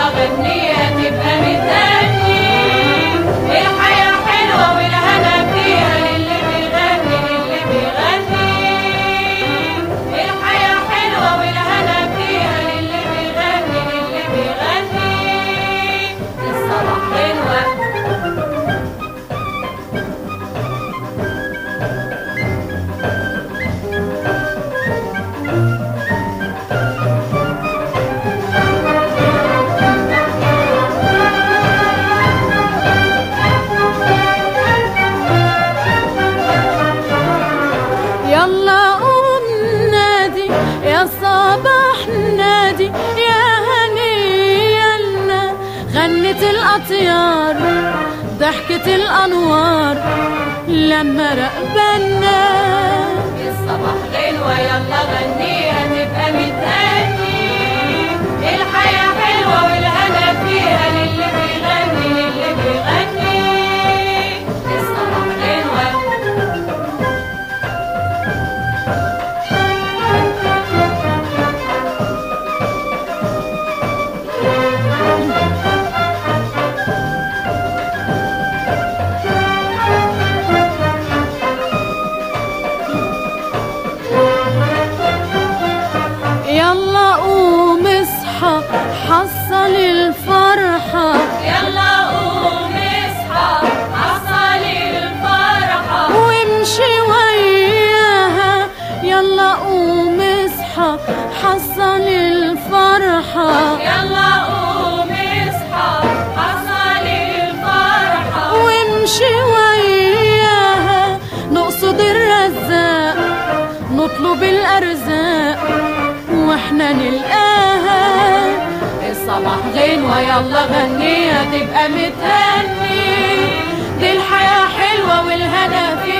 يلا غنيها تبقى متهني الحياة حلوة والهنا فيها للي بيغني للي بيغني الحياة حلوة والهنا فيها للي بيغني للي بيغني الصباح غنوة يلا قوم نادي يا صباح نادي يا هنينا غنت الأطيار ضحكت الأنوار لما رقبنا الصباح غنوة يلا غنيها تبقى متهني الحياة حلوة والهنا فيها للي بيغني للي بيغني الصباح غنوة يلا قوم اصحى حصل الفرحة يلا قوم اصحى حصل الفرحة وامشي وياها يلا قوم اصحى حصل الفرحة يلا قوم اصحى حصل الفرحة وامشي وياها نقصد الرزاق نطلب الأرزاق واحنا نلقاها الصباح غنوة يلا غنيها تبقى متهني دي الحياة حلوة والهنا فيها